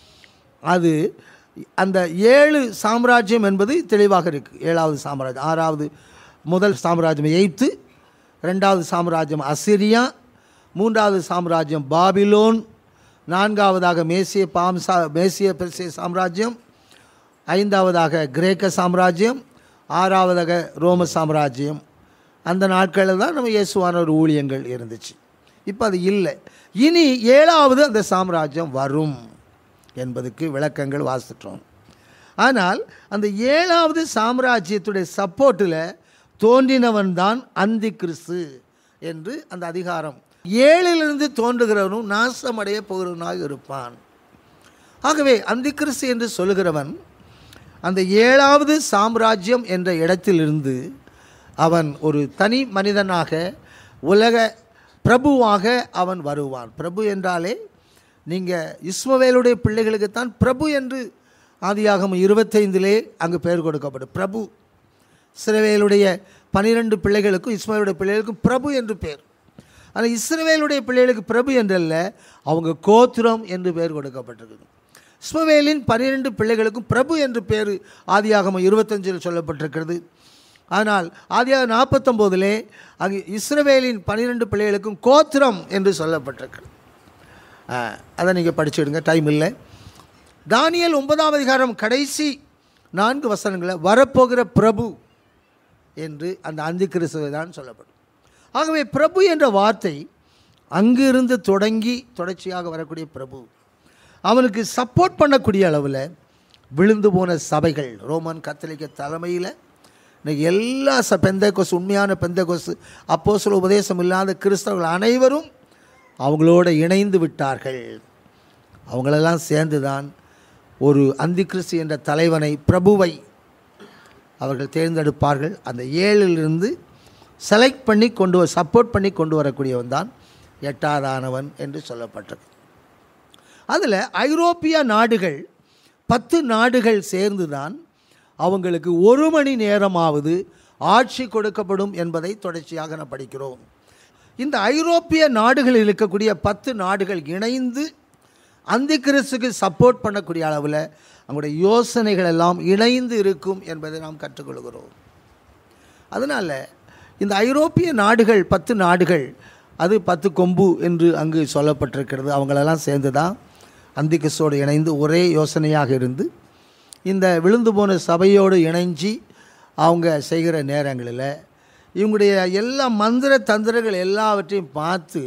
அது அந்த ஏழு சாம்ராஜ்யம் என்பது தெளிவாக இருக்குது ஏழாவது சாம்ராஜ்யம் ஆறாவது முதல் சாம்ராஜ்யம் எய்த்து ரெண்டாவது சாம்ராஜ்யம் அசிரியா மூன்றாவது சாம்ராஜ்யம் பாபிலோன் நான்காவதாக மேசிய பாம்சா மேசிய பெர்சிய சாம்ராஜ்யம் ஐந்தாவதாக கிரேக்க சாம்ராஜ்யம் ஆறாவதாக ரோம சாம்ராஜ்யம் அந்த நாட்களில் தான் நம்ம இயேசுவான ஒரு ஊழியங்கள் இருந்துச்சு இப்போ அது இல்லை இனி ஏழாவது அந்த சாம்ராஜ்யம் வரும் என்பதுக்கு விளக்கங்கள் வாசிட்டோம் ஆனால் அந்த ஏழாவது சாம்ராஜ்யத்துடைய சப்போர்ட்டில் தோன்றினவன் தான் அந்தி கிறிஸ்து என்று அந்த அதிகாரம் ஏழிலிருந்து தோன்றுகிறவனும் நாசமடைய போகிறவனாக இருப்பான் ஆகவே அந்தி கிறிஸ்து என்று சொல்லுகிறவன் அந்த ஏழாவது சாம்ராஜ்யம் என்ற இடத்திலிருந்து அவன் ஒரு தனி மனிதனாக உலக பிரபுவாக அவன் வருவான் பிரபு என்றாலே நீங்கள் இஸ்மவேலுடைய பிள்ளைகளுக்குத்தான் பிரபு என்று ஆதியாகமம் இருபத்தைந்திலே அங்கு பெயர் கொடுக்கப்படும் பிரபு இஸ்ரவேலுடைய பனிரெண்டு பிள்ளைகளுக்கும் இஸ்மவேலுடைய பிள்ளைகளுக்கும் பிரபு என்று பெயர் ஆனால் இஸ்ரவேலுடைய பிள்ளைகளுக்கு பிரபு என்றல்ல அவங்க கோத்திரம் என்று பெயர் கொடுக்கப்பட்டிருக்கு இஸ்மவேலின் பனிரெண்டு பிள்ளைகளுக்கும் பிரபு என்று பேர் ஆதியாகமம் இருபத்தஞ்சில் சொல்லப்பட்டிருக்கிறது ஆனால் ஆதியாக நாற்பத்தொம்போதிலே அங்கு இஸ்ரவேலின் பனிரெண்டு பிள்ளைகளுக்கும் கோத்திரம் என்று சொல்லப்பட்டிருக்கிறது ஆ, அதை நீங்கள் படிச்சுடுங்க டைம் இல்லை தானியல் ஒன்பதாம் அதிகாரம் கடைசி நான்கு வசனங்களை வரப்போகிற பிரபு என்று அந்த அந்தி கிறிஸ்துவை தான் சொல்லப்படும் ஆகவே பிரபு என்ற வார்த்தை அங்கிருந்து தொடங்கி தொடர்ச்சியாக வரக்கூடிய பிரபு அவனுக்கு சப்போர்ட் பண்ணக்கூடிய அளவில் விழுந்து போன சபைகள் ரோமன் கத்தலிக்க தலைமையில் இன்னைக்கு எல்லா ச பெந்த கொசு உண்மையான பெந்த கொசு அப்போ சில உபதேசம் இல்லாத கிறிஸ்தவர்கள் அனைவரும் அவங்களோட இணைந்து விட்டார்கள் அவங்களெல்லாம் சேர்ந்து தான் ஒரு அந்தி கிறிஸ்து என்ற தலைவனை பிரபுவை அவர்கள் தேர்ந்தெடுப்பார்கள் அந்த ஏழிலிருந்து செலக்ட் பண்ணி கொண்டு வ சப்போர்ட் பண்ணி கொண்டு வரக்கூடியவன் தான் எட்டாதானவன் என்று சொல்லப்பட்டது அதில் ஐரோப்பிய நாடுகள் பத்து நாடுகள் சேர்ந்து தான் அவங்களுக்கு ஒரு மணி நேரமாவது ஆட்சி கொடுக்கப்படும் என்பதை தொடர்ச்சியாக நாம் படிக்கிறோம் இந்த ஐரோப்பிய நாடுகளில் இருக்கக்கூடிய பத்து நாடுகள் இணைந்து அந்த கிறிஸ்துக்கு சப்போர்ட் பண்ணக்கூடிய அளவில் அவங்களுடைய யோசனைகள் எல்லாம் இணைந்து இருக்கும் என்பதை நாம் கற்றுக்கொள்கிறோம் அதனால் இந்த ஐரோப்பிய நாடுகள் பத்து நாடுகள் அது பத்து கொம்பு என்று அங்கு சொல்லப்பட்டிருக்கிறது அவங்களெல்லாம் சேர்ந்து தான் அந்திகிறிஸ்தோடு இணைந்து ஒரே யோசனையாக இருந்து இந்த விழுந்து போன சபையோடு இணைஞ்சி அவங்க செய்கிற நேரங்களில் இவங்களுடைய எல்லா மந்திர தந்திரங்கள் எல்லாவற்றையும் பார்த்து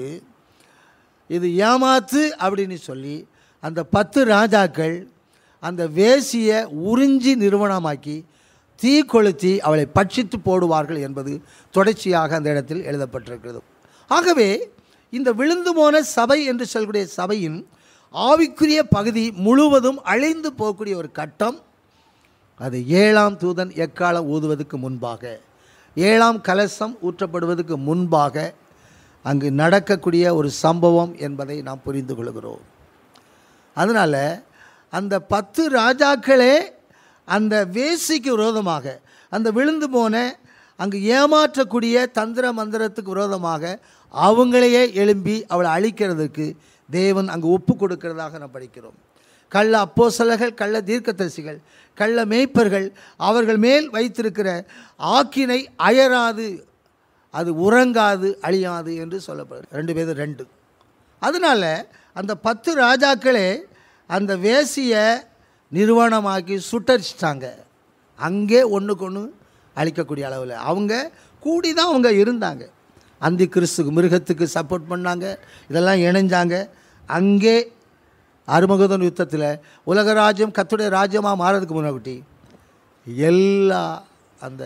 இது ஏமாத்து அப்படின்னு சொல்லி அந்த பத்து ராஜாக்கள் அந்த வேசியை உறிஞ்சி நிறுவனமாக்கி தீ கொளுத்தி அவளை பட்சித்து போடுவார்கள் என்பது தொடர்ச்சியாக அந்த இடத்தில் எழுதப்பட்டிருக்கிறது ஆகவே இந்த விழுந்து போன சபை என்று சொல்லக்கூடிய சபையின் ஆவிக்குரிய பகுதி முழுவதும் அழிந்து போகக்கூடிய ஒரு கட்டம் அது ஏழாம் தூதன் எக்காலம் ஊதுவதற்கு முன்பாக ஏழாம் கலசம் ஊற்றப்படுவதற்கு முன்பாக அங்கு நடக்கக்கூடிய ஒரு சம்பவம் என்பதை நாம் புரிந்து கொள்கிறோம் அதனால் அந்த பத்து ராஜாக்களே அந்த வேசிக்கு விரோதமாக அந்த விழுந்து போன அங்கு ஏமாற்றக்கூடிய தந்திர மந்திரத்துக்கு விரோதமாக அவங்களையே எழும்பி அவளை அழிக்கிறதுக்கு தேவன் அங்கு ஒப்பு கொடுக்கிறதாக நாம் படிக்கிறோம் கள்ள அப்போசலர்கள் கள்ள தீர்க்கதரிசிகள் கள்ள மேய்ப்பர்கள் அவர்கள் மேல் வைத்திருக்கிற ஆக்கினை அயராது அது உறங்காது அழியாது என்று சொல்லப்படுது ரெண்டு பேரும் ரெண்டு அதனால் அந்த பத்து ராஜாக்களே அந்த வேசியை நிறுவனமாக்கி சுட்டரிச்சிட்டாங்க அங்கே ஒன்றுக்கு ஒன்று அழிக்கக்கூடிய அளவில் அவங்க கூடி தான் அவங்க இருந்தாங்க அந்தி கிறிஸ்துக்கு மிருகத்துக்கு சப்போர்ட் பண்ணாங்க இதெல்லாம் இணைஞ்சாங்க அங்கே அருமகுதன் யுத்தத்தில் உலக ராஜ்யம் கத்துடைய ராஜ்யமாக மாறதுக்கு முன்னாடி எல்லா அந்த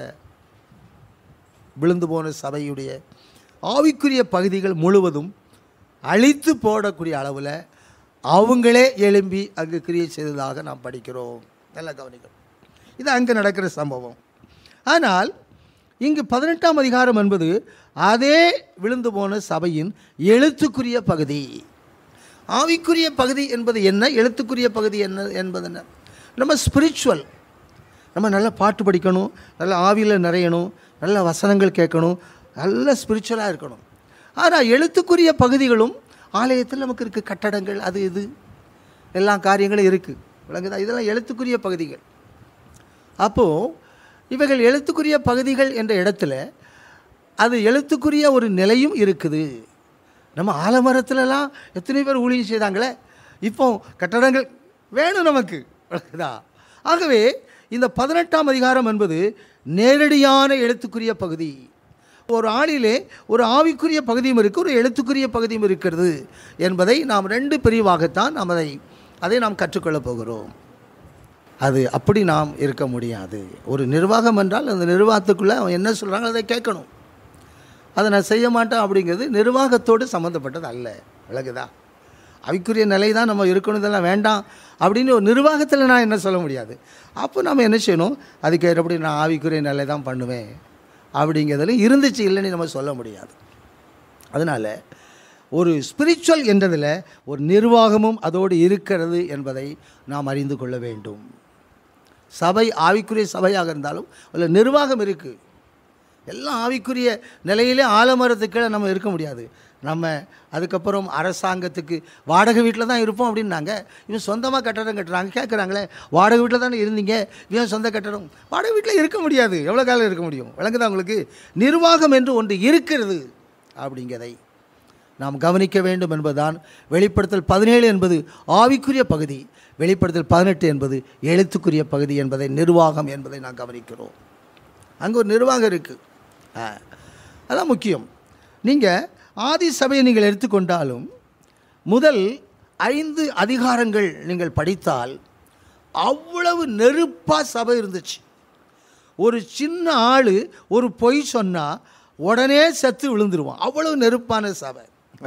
விழுந்து போன சபையுடைய ஆவிக்குரிய பகுதிகள் முழுவதும் அழித்து போடக்கூடிய அளவில் அவங்களே எழும்பி அங்கு கிரியை செய்ததாக நாம் படிக்கிறோம் நல்லா கவனிக்கணும் இது அங்கே நடக்கிற சம்பவம் ஆனால் இங்கு பதினெட்டாம் அதிகாரம் என்பது அதே விழுந்து போன சபையின் எழுத்துக்குரிய பகுதி ஆவிக்குரிய பகுதி என்பது என்ன எழுத்துக்குரிய பகுதி என்ன என்பது என்ன நம்ம ஸ்பிரிச்சுவல் நம்ம நல்லா பாட்டு படிக்கணும் நல்ல ஆவியில் நிறையணும் நல்ல வசனங்கள் கேட்கணும் நல்ல ஸ்பிரிச்சுவலாக இருக்கணும் ஆனால் எழுத்துக்குரிய பகுதிகளும் ஆலயத்தில் நமக்கு இருக்குது கட்டடங்கள் அது இது எல்லா காரியங்களும் இருக்குது விளங்குதா இதெல்லாம் எழுத்துக்குரிய பகுதிகள் அப்போது இவைகள் எழுத்துக்குரிய பகுதிகள் என்ற இடத்துல அது எழுத்துக்குரிய ஒரு நிலையும் இருக்குது நம்ம ஆலமரத்துலலாம் எத்தனை பேர் ஊழியம் செய்தாங்களே இப்போ கட்டடங்கள் வேணும் நமக்கு விளக்குதா ஆகவே இந்த பதினெட்டாம் அதிகாரம் என்பது நேரடியான எழுத்துக்குரிய பகுதி ஒரு ஆளிலே ஒரு ஆவிக்குரிய பகுதியும் இருக்குது ஒரு எழுத்துக்குரிய பகுதியும் இருக்கிறது என்பதை நாம் ரெண்டு பிரிவாகத்தான் நாம் அதை அதை நாம் கற்றுக்கொள்ளப் போகிறோம் அது அப்படி நாம் இருக்க முடியாது ஒரு நிர்வாகம் என்றால் அந்த நிர்வாகத்துக்குள்ளே அவன் என்ன சொல்கிறாங்க அதை கேட்கணும் அதை நான் செய்ய மாட்டேன் அப்படிங்கிறது நிர்வாகத்தோடு சம்மந்தப்பட்டது அல்ல விளக்குதா அவைக்குரிய நிலை தான் நம்ம இருக்கணும் இதெல்லாம் வேண்டாம் அப்படின்னு ஒரு நிர்வாகத்தில் நான் என்ன சொல்ல முடியாது அப்போ நம்ம என்ன செய்யணும் அதுக்கு ஏற்றபடி நான் ஆவிக்குரிய நிலை தான் பண்ணுவேன் அப்படிங்கிறதுல இருந்துச்சு இல்லைன்னு நம்ம சொல்ல முடியாது அதனால் ஒரு ஸ்பிரிச்சுவல் என்றதில் ஒரு நிர்வாகமும் அதோடு இருக்கிறது என்பதை நாம் அறிந்து கொள்ள வேண்டும் சபை ஆவிக்குரிய சபையாக இருந்தாலும் அதில் நிர்வாகம் இருக்குது எல்லாம் ஆவிக்குரிய நிலையிலே ஆலமரத்துக்கு நம்ம இருக்க முடியாது நம்ம அதுக்கப்புறம் அரசாங்கத்துக்கு வாடகை வீட்டில் தான் இருப்போம் அப்படின்னாங்க இவன் சொந்தமாக கட்டடம் கட்டுறாங்க கேட்குறாங்களே வாடகை வீட்டில் தானே இருந்தீங்க இவன் சொந்த கட்டடம் வாடகை வீட்டில் இருக்க முடியாது எவ்வளோ காலம் இருக்க முடியும் விளங்குதா உங்களுக்கு நிர்வாகம் என்று ஒன்று இருக்கிறது அப்படிங்கிறதை நாம் கவனிக்க வேண்டும் என்பதுதான் வெளிப்படுத்தல் பதினேழு என்பது ஆவிக்குரிய பகுதி வெளிப்படுத்தல் பதினெட்டு என்பது எழுத்துக்குரிய பகுதி என்பதை நிர்வாகம் என்பதை நாம் கவனிக்கிறோம் அங்கே ஒரு நிர்வாகம் இருக்குது அதான் முக்கியம் நீங்கள் ஆதி சபையை நீங்கள் எடுத்துக்கொண்டாலும் முதல் ஐந்து அதிகாரங்கள் நீங்கள் படித்தால் அவ்வளவு நெருப்பாக சபை இருந்துச்சு ஒரு சின்ன ஆள் ஒரு பொய் சொன்னால் உடனே செத்து விழுந்துருவான் அவ்வளவு நெருப்பான சபை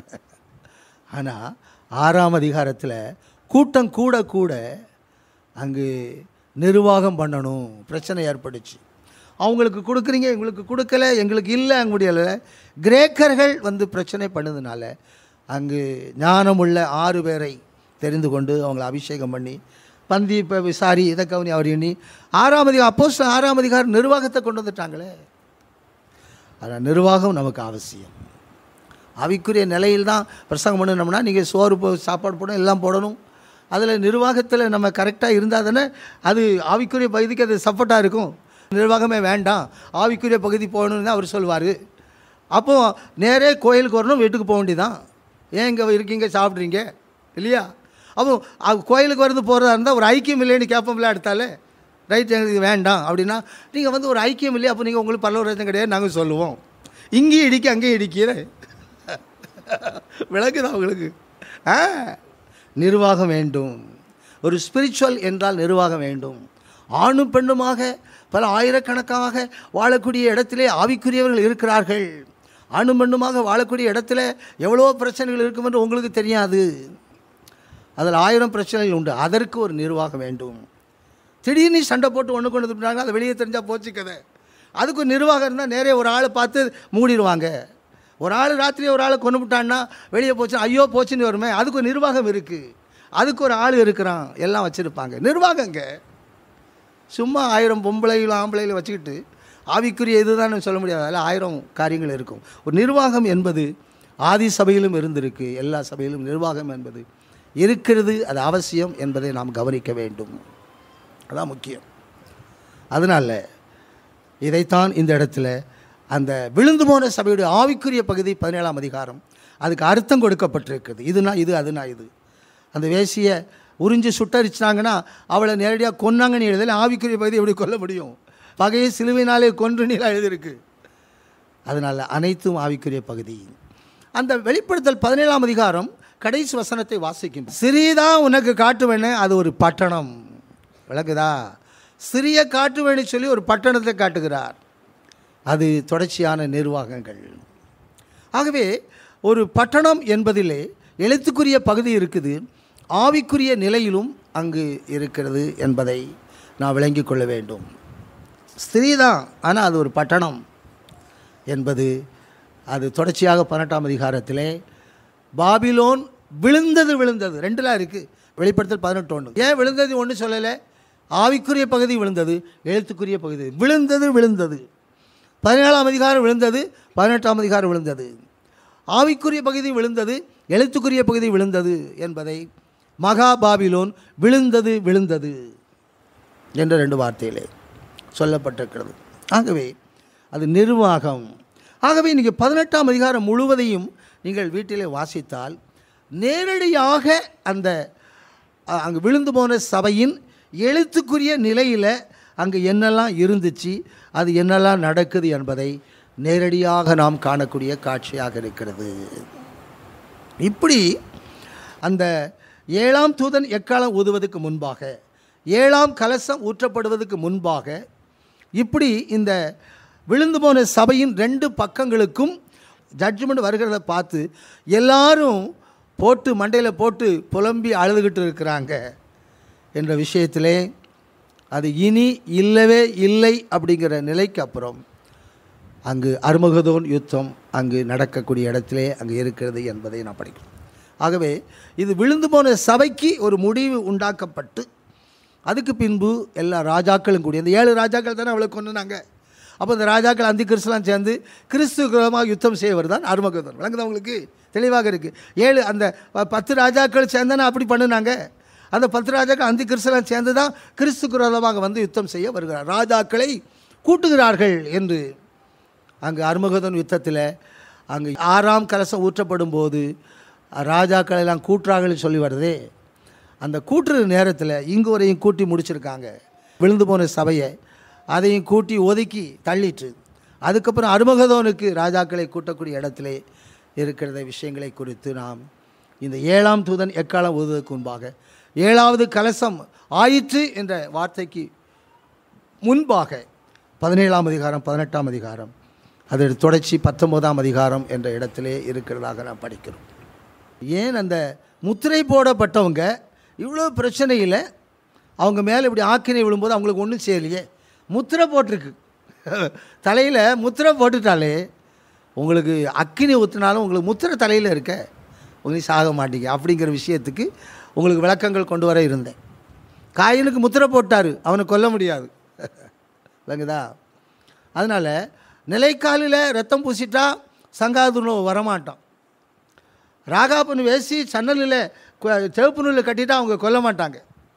ஆனால் ஆறாம் அதிகாரத்தில் கூட்டம் கூட கூட அங்கு நிர்வாகம் பண்ணணும் பிரச்சனை ஏற்பட்டுச்சு அவங்களுக்கு கொடுக்குறீங்க எங்களுக்கு கொடுக்கல எங்களுக்கு இல்லை முடியலை கிரேக்கர்கள் வந்து பிரச்சனை பண்ணதுனால அங்கு ஞானமுள்ள ஆறு பேரை தெரிந்து கொண்டு அவங்கள அபிஷேகம் பண்ணி பந்தி இப்போ விசாரி இதை கவனி அவர் எண்ணி ஆறாம் அதிகாரம் அப்போஸ் ஆறாம் அதிகாரம் நிர்வாகத்தை கொண்டு வந்துட்டாங்களே ஆனால் நிர்வாகம் நமக்கு அவசியம் ஆவிக்குரிய நிலையில் தான் பிரசங்கம் பண்ணணும்னா நீங்கள் சோறு போ சாப்பாடு போடணும் எல்லாம் போடணும் அதில் நிர்வாகத்தில் நம்ம கரெக்டாக இருந்தால் தானே அது ஆவிக்குரிய பகுதிக்கு அது சப்போர்ட்டாக இருக்கும் நிர்வாகமே வேண்டாம் ஆவிக்குரிய பகுதி போகணும்னு தான் அவர் சொல்வார் அப்போது நேரே கோயிலுக்கு வரணும் வீட்டுக்கு போக வேண்டியதான் ஏன் இங்கே இருக்கீங்க சாப்பிட்றீங்க இல்லையா அப்போ அவ கோயிலுக்கு வரது போகிறதா இருந்தால் ஒரு ஐக்கியம் இல்லைன்னு கேட்போம்ல எடுத்தாலே ரைட் எங்களுக்கு வேண்டாம் அப்படின்னா நீங்கள் வந்து ஒரு ஐக்கியம் இல்லையா அப்போ நீங்கள் உங்களுக்கு பல்லவராஜன் கிடையாது நாங்கள் சொல்லுவோம் இங்கேயும் இடிக்க அங்கேயும் இடிக்கிற விளக்குதா உங்களுக்கு ஆ நிர்வாகம் வேண்டும் ஒரு ஸ்பிரிச்சுவல் என்றால் நிர்வாகம் வேண்டும் ஆணும் பெண்ணுமாக பல ஆயிரக்கணக்காக வாழக்கூடிய இடத்திலே ஆவிக்குரியவர்கள் இருக்கிறார்கள் ஆணும் பெண்ணுமாக வாழக்கூடிய இடத்துல எவ்வளோ பிரச்சனைகள் இருக்கும் என்று உங்களுக்கு தெரியாது அதில் ஆயிரம் பிரச்சனைகள் உண்டு அதற்கு ஒரு நிர்வாகம் வேண்டும் திடீர்னு சண்டை போட்டு ஒன்று கொண்டு வந்துட்டாங்க அதை வெளியே தெரிஞ்சால் போச்சு கதை அதுக்கு ஒரு நிர்வாகம் இருந்தால் நேரே ஒரு ஆளை பார்த்து மூடிடுவாங்க ஒரு ஆள் ராத்திரி ஒரு ஆளை கொண்டு விட்டான்னா வெளியே போச்சு ஐயோ போச்சுன்னு வருமே அதுக்கு ஒரு நிர்வாகம் இருக்குது அதுக்கு ஒரு ஆள் இருக்கிறான் எல்லாம் வச்சுருப்பாங்க நிர்வாகங்க சும்மா ஆயிரம் பொம்பளைகளும் ஆம்பளைகளும் வச்சுக்கிட்டு ஆவிக்குரிய இதுதான் சொல்ல முடியாது அதில் ஆயிரம் காரியங்கள் இருக்கும் ஒரு நிர்வாகம் என்பது ஆதி சபையிலும் இருந்திருக்கு எல்லா சபையிலும் நிர்வாகம் என்பது இருக்கிறது அது அவசியம் என்பதை நாம் கவனிக்க வேண்டும் அதான் முக்கியம் அதனால் இதைத்தான் இந்த இடத்துல அந்த விழுந்து போன சபையுடைய ஆவிக்குரிய பகுதி பதினேழாம் அதிகாரம் அதுக்கு அர்த்தம் கொடுக்கப்பட்டிருக்குது இதுனா இது அதுனா இது அந்த வேசியை உறிஞ்சி சுட்டரிச்சினாங்கன்னா அவளை நேரடியாக கொன்னாங்கன்னு எழுதல ஆவிக்குரிய பகுதி எப்படி கொல்ல முடியும் பகையை சிலுவையினாலே கொன்று நீலா எழுதியிருக்கு அதனால் அனைத்தும் ஆவிக்குரிய பகுதி அந்த வெளிப்படுத்தல் பதினேழாம் அதிகாரம் கடைசி வசனத்தை வாசிக்கும் சிறியதா உனக்கு காட்டுவேன்னு அது ஒரு பட்டணம் விளக்குதா சிறிய காட்டுவேன்னு சொல்லி ஒரு பட்டணத்தை காட்டுகிறார் அது தொடர்ச்சியான நிர்வாகங்கள் ஆகவே ஒரு பட்டணம் என்பதிலே எழுத்துக்குரிய பகுதி இருக்குது ஆவிக்குரிய நிலையிலும் அங்கு இருக்கிறது என்பதை நான் விளங்கிக் கொள்ள வேண்டும் ஸ்திரீ தான் ஆனால் அது ஒரு பட்டணம் என்பது அது தொடர்ச்சியாக பதினெட்டாம் அதிகாரத்திலே பாபிலோன் விழுந்தது விழுந்தது ரெண்டுலாம் இருக்குது வெளிப்படுத்தல் பதினெட்டு ஒன்று ஏன் விழுந்தது ஒன்று சொல்லலை ஆவிக்குரிய பகுதி விழுந்தது எழுத்துக்குரிய பகுதி விழுந்தது விழுந்தது பதினேழாம் அதிகாரம் விழுந்தது பதினெட்டாம் அதிகாரம் விழுந்தது ஆவிக்குரிய பகுதி விழுந்தது எழுத்துக்குரிய பகுதி விழுந்தது என்பதை மகா பாபிலோன் விழுந்தது விழுந்தது என்ற ரெண்டு வார்த்தையிலே சொல்லப்பட்டிருக்கிறது ஆகவே அது நிர்வாகம் ஆகவே நீங்கள் பதினெட்டாம் அதிகாரம் முழுவதையும் நீங்கள் வீட்டிலே வாசித்தால் நேரடியாக அந்த அ, அங்கு விழுந்து போன சபையின் எழுத்துக்குரிய நிலையில் அங்கு என்னெல்லாம் இருந்துச்சு அது என்னெல்லாம் நடக்குது என்பதை நேரடியாக நாம் காணக்கூடிய காட்சியாக இருக்கிறது இப்படி அந்த ஏழாம் தூதன் எக்காலம் ஊதுவதற்கு முன்பாக ஏழாம் கலசம் ஊற்றப்படுவதற்கு முன்பாக இப்படி இந்த விழுந்து போன சபையின் ரெண்டு பக்கங்களுக்கும் ஜட்ஜ்மெண்ட் வருகிறத பார்த்து எல்லாரும் போட்டு மண்டையில் போட்டு புலம்பி அழுதுகிட்டு இருக்கிறாங்க என்ற விஷயத்திலே அது இனி இல்லவே இல்லை அப்படிங்கிற நிலைக்கு அப்புறம் அங்கு அருமகதோன் யுத்தம் அங்கு நடக்கக்கூடிய இடத்திலே அங்கு இருக்கிறது என்பதை நான் படிக்கிறேன் ஆகவே இது விழுந்து போன சபைக்கு ஒரு முடிவு உண்டாக்கப்பட்டு அதுக்கு பின்பு எல்லா ராஜாக்களும் கூடி அந்த ஏழு ராஜாக்கள் தானே அவளை கொண்டுனாங்க அப்போ இந்த ராஜாக்கள் அந்தி கிறிஸ்துலாம் சேர்ந்து கிறிஸ்து விரோதமாக யுத்தம் செய்வர் தான் அருமகதன் விளங்குதா உங்களுக்கு தெளிவாக இருக்குது ஏழு அந்த ப- பத்து ராஜாக்கள் சேர்ந்தானே அப்படி பண்ணுனாங்க அந்த பத்து ராஜாக்கள் அந்தி கிறிஸ்துலாம் சேர்ந்து தான் கிறிஸ்து விரோதமாக வந்து யுத்தம் செய்ய வருகிறார் ராஜாக்களை கூட்டுகிறார்கள் என்று அங்கு அருமகதன் யுத்தத்தில் அங்கு ஆறாம் கலசம் ஊற்றப்படும் போது ராஜாக்கள் எல்லாம் கூட்டுறாங்கன்னு சொல்லி வருதே அந்த கூட்டுற நேரத்தில் இங்கு வரையும் கூட்டி முடிச்சிருக்காங்க விழுந்து போன சபையை அதையும் கூட்டி ஒதுக்கி தள்ளிட்டு அதுக்கப்புறம் அருமகதோனுக்கு ராஜாக்களை கூட்டக்கூடிய இடத்திலே இருக்கிறத விஷயங்களை குறித்து நாம் இந்த ஏழாம் தூதன் எக்காலம் ஊதுவதற்கு முன்பாக ஏழாவது கலசம் ஆயிற்று என்ற வார்த்தைக்கு முன்பாக பதினேழாம் அதிகாரம் பதினெட்டாம் அதிகாரம் அதோட தொடர்ச்சி பத்தொன்பதாம் அதிகாரம் என்ற இடத்திலே இருக்கிறதாக நாம் படிக்கிறோம் ஏன் அந்த முத்திரை போடப்பட்டவங்க இவ்வளோ பிரச்சனையில் அவங்க மேலே இப்படி ஆக்கினை விழும்போது அவங்களுக்கு ஒன்றும் செய்யலையே முத்திரை போட்டிருக்கு தலையில் முத்திரை போட்டுட்டாலே உங்களுக்கு அக்கினி ஊற்றினாலும் உங்களுக்கு முத்திரை தலையில் இருக்க உங்களுக்கு சாக மாட்டீங்க அப்படிங்கிற விஷயத்துக்கு உங்களுக்கு விளக்கங்கள் கொண்டு வர இருந்தேன் காயினுக்கு முத்திரை போட்டார் அவனை கொல்ல முடியாது விளங்குதா அதனால் நிலைக்காலில் ரத்தம் பூசிட்டா சங்காதுன்னு வரமாட்டான் ராகாப்புன்னு வேசி சன்னலில் கு- சிவப்பு நூலில் கட்டிட்டா அவங்க கொல்ல மாட்டாங்க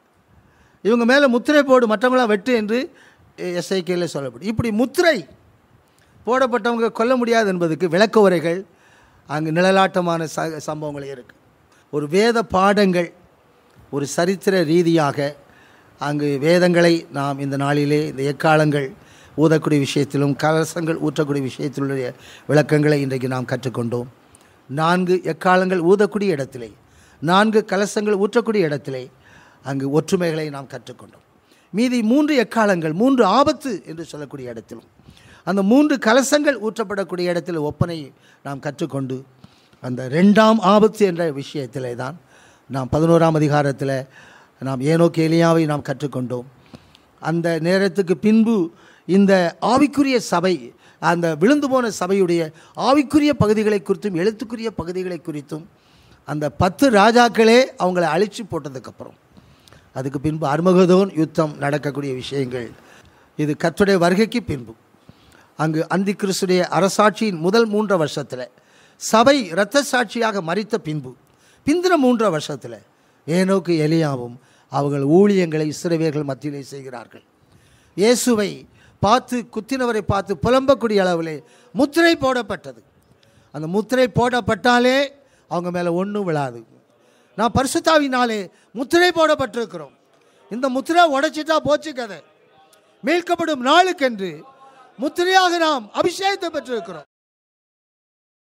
இவங்க மேலே முத்திரை போடு மற்றவங்களாம் வெட்டு என்று எஸ்ஐகேல சொல்லப்படும் இப்படி முத்திரை போடப்பட்டவங்க கொல்ல முடியாது என்பதுக்கு விளக்க உரைகள் அங்கு நிழலாட்டமான ச சம்பவங்கள் இருக்குது ஒரு வேத பாடங்கள் ஒரு சரித்திர ரீதியாக அங்கு வேதங்களை நாம் இந்த நாளிலே இந்த எக்காலங்கள் ஊதக்கூடிய விஷயத்திலும் கலசங்கள் ஊற்றக்கூடிய விஷயத்திலுடைய விளக்கங்களை இன்றைக்கு நாம் கற்றுக்கொண்டோம் நான்கு எக்காலங்கள் ஊதக்கூடிய இடத்திலே நான்கு கலசங்கள் ஊற்றக்கூடிய இடத்திலே அங்கு ஒற்றுமைகளை நாம் கற்றுக்கொண்டோம் மீதி மூன்று எக்காலங்கள் மூன்று ஆபத்து என்று சொல்லக்கூடிய இடத்திலும் அந்த மூன்று கலசங்கள் ஊற்றப்படக்கூடிய இடத்தில் ஒப்பனை நாம் கற்றுக்கொண்டு அந்த ரெண்டாம் ஆபத்து என்ற விஷயத்திலே தான் நாம் பதினோராம் அதிகாரத்தில் நாம் ஏனோக்கு எலியாவை நாம் கற்றுக்கொண்டோம் அந்த நேரத்துக்கு பின்பு இந்த ஆவிக்குரிய சபை அந்த விழுந்து போன சபையுடைய ஆவிக்குரிய பகுதிகளை குறித்தும் எழுத்துக்குரிய பகுதிகளை குறித்தும் அந்த பத்து ராஜாக்களே அவங்கள அழிச்சு போட்டதுக்கப்புறம் அதுக்கு பின்பு அர்மகதோன் யுத்தம் நடக்கக்கூடிய விஷயங்கள் இது கர்த்தருடைய வருகைக்கு பின்பு அங்கு அந்தி கிறிஸ்துடைய அரசாட்சியின் முதல் மூன்று வருஷத்தில் சபை இரத்த சாட்சியாக மறித்த பின்பு பிந்தின மூன்று வருஷத்தில் ஏனோக்கு எலியாவும் அவர்கள் ஊழியங்களை இஸ்ரவேர்கள் மத்தியிலே செய்கிறார்கள் இயேசுவை பார்த்து குத்தினவரை பார்த்து புலம்பக்கூடிய அளவிலே முத்திரை போடப்பட்டது அந்த முத்திரை போடப்பட்டாலே அவங்க மேலே ஒன்றும் விழாது நான் பரிசுத்தாவினாலே முத்திரை போடப்பட்டிருக்கிறோம் இந்த முத்திரை உடைச்சிட்டா போச்சு கதை மீட்கப்படும் நாளுக்கென்று முத்திரையாக நாம் அபிஷேகத்தை பெற்றிருக்கிறோம்